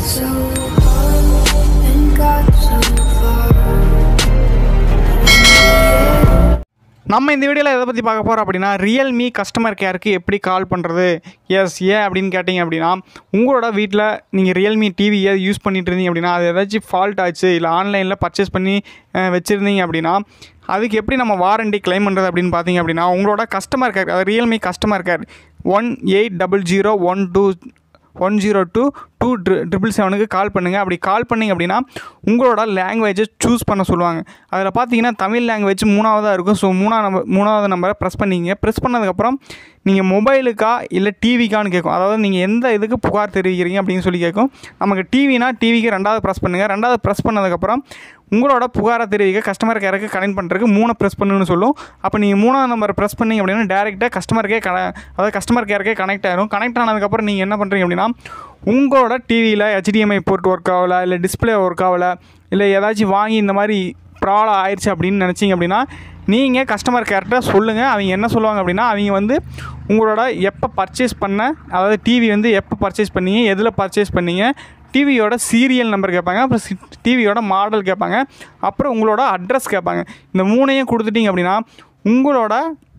so hard and got so far. நம்ம இந்த வீடியோவில் எதை பற்றி பார்க்க போகிறோம் அப்படின்னா ரியல்மி கஸ்டமர் கேருக்கு எப்படி கால் பண்ணுறது எஸ் ஏன் அப்படின்னு கேட்டிங்க அப்படின்னா உங்களோட வீட்டில் நீங்கள் ரியல்மி டிவி ஏதாவது யூஸ் பண்ணிட்டு இருந்தீங்க அப்படின்னா அது ஏதாச்சும் ஃபால்ட் ஆச்சு இல்லை ஆன்லைனில் பர்ச்சேஸ் பண்ணி அஹ், வச்சுருந்தீங்க அப்படின்னா அதுக்கு எப்படி நம்ம வாரண்டி க்ளைம் பண்ணுறது அப்படின்னு பார்த்தீங்க அப்படின்னா உங்களோட கஸ்டமர் கேர் அதாவது Realme customer care one eight double zero one two one zero two two triple செவனுக்கு கால் பண்ணுங்கள் அப்படி கால் பண்ணிங்க அப்படின்னா உங்களோட லாங்குவேஜை சூஸ் பண்ண சொல்லுவாங்க அதில் பார்த்தீங்கன்னா தமிழ் லாங்குவேஜ் மூணாவதாக இருக்கும் ஸோ மூணாவது நம்பர் மூணாவது நம்பரை ப்ரெஸ் பண்ணிங்க ப்ரெஸ் பண்ணதுக்கப்புறம் நீங்கள் மொபைலுக்கா இல்லை டிவிக்கான்னு கேட்கும் அதாவது நீங்கள் எந்த இதுக்கு புகார் தெரிவிக்கிறீங்க அப்படின்னு சொல்லி கேட்கும் நமக்கு டிவினா டிவிக்கு ரெண்டாவது ப்ரெஸ் பண்ணுங்கள் ரெண்டாவது ப்ரெஸ் பண்ணதுக்கப்புறம் உங்களோட புகாரை தெரிவிக்க கஸ்டமர் கேருக்கு கனெக்ட் பண்ணுறதுக்கு மூணை ப்ரெஸ் பண்ணுன்னு சொல்லும் அப்போ நீங்கள் மூணாவது நம்பர் ப்ரெஸ் பண்ணீங்க அப்படின்னா டேரெக்டாக கஸ்டமருக்கே கன அதாவது கஸ்டமர் கேருக்கே கனெக்ட் ஆயிரும் கனெக்ட் ஆனதுக்கப்புறம் நீங்கள் என்ன பண்ணுறீங்க அப்படின்னா உங்களோட டிவியில் ஹெச்டிஎம்ஐ போர்ட் ஒர்க் ஆகலை இல்லை டிஸ்பிளே ஒர்க் ஆகலை இல்லை ஏதாச்சும் வாங்கி இந்த மாதிரி ப்ராப்ளம் ஆயிடுச்சு அப்படின்னு நினச்சிங்க அப்படின்னா நீங்கள் கஸ்டமர் கேர்கிட்ட சொல்லுங்கள் அவங்க என்ன சொல்லுவாங்க அப்படின்னா அவங்க வந்து உங்களோட எப்போ பர்ச்சேஸ் பண்ண அதாவது டிவி வந்து எப்போ பர்ச்சேஸ் பண்ணீங்க எதில் பர்ச்சேஸ் பண்ணீங்க டிவியோட சீரியல் நம்பர் கேட்பாங்க அப்புறம் டிவியோட மாடல் கேட்பாங்க அப்புறம் உங்களோட அட்ரஸ் கேட்பாங்க இந்த மூணையும் கொடுத்துட்டீங்க அப்படின்னா உங்களோட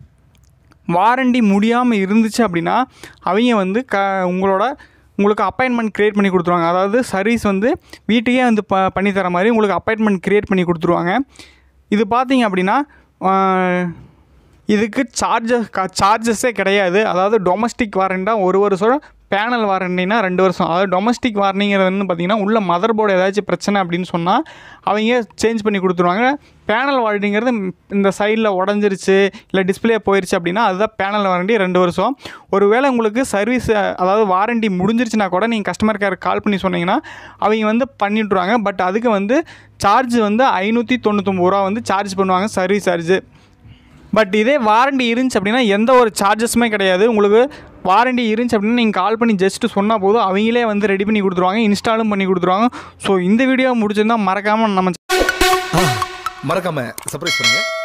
வாரண்டி முடியாமல் இருந்துச்சு அப்படின்னா அவங்க வந்து க உங்களோட உங்களுக்கு அப்பாயின்மெண்ட் க்ரியேட் பண்ணி கொடுத்துருவாங்க அதாவது சர்வீஸ் வந்து வீட்டுக்கே வந்து ப பண்ணி தர மாதிரி உங்களுக்கு அப்பாயின்மெண்ட் க்ரியேட் பண்ணி கொடுத்துருவாங்க இது பார்த்தீங்க அப்படின்னா ஆஹ், இதுக்கு சார்ஜஸ் சார்ஜஸே கிடையாது அதாவது டொமஸ்டிக் வாரண்டாக ஒரு வருஷம் பேனல் வாரண்டினா ரெண்டு வருஷம் அதாவது டொமஸ்டிக் வாரண்டிங்கிறது வந்து பார்த்திங்கன்னா உள்ள மதர் போர்டு ஏதாச்சும் பிரச்சனை அப்படின்னு சொன்னால் அவங்க சேஞ்ச் பண்ணி கொடுத்துருவாங்க பேனல் வாரண்டிங்கிறது இந்த சைடில் உடஞ்சிருச்சு இல்லை டிஸ்பிளே போயிருச்சு அப்படின்னா அதுதான் பேனல் வாரண்டி ரெண்டு வருஷம் ஒருவேளை உங்களுக்கு சர்வீஸ் அதாவது வாரண்டி முடிஞ்சிருச்சுன்னா கூட நீங்கள் கஸ்டமர் கேர் கால் பண்ணி சொன்னீங்கன்னா அவங்க வந்து பண்ணிவிட்ருவாங்க பட் அதுக்கு வந்து சார்ஜ் வந்து ஐநூற்றி தொண்ணூத்தொம்பது ரூபா வந்து சார்ஜ் பண்ணுவாங்க சர்வீஸ் சார்ஜ் பட் இதே வாரண்டி இருந்துச்சு அப்படின்னா எந்த ஒரு சார்ஜஸுமே கிடையாது உங்களுக்கு வாரண்டி இருந்துச்சு அப்படின்னா நீங்கள் கால் பண்ணி ஜஸ்ட்டு சொன்னால் போதும் அவங்களே வந்து ரெடி பண்ணி கொடுத்துருவாங்க இன்ஸ்டாலும் பண்ணி கொடுத்துருவாங்க ஸோ இந்த வீடியோ முடிச்சிருந்தா மறக்காமல் நம்ம மறக்காம சர்ப்ரைஸ் பண்ணுங்க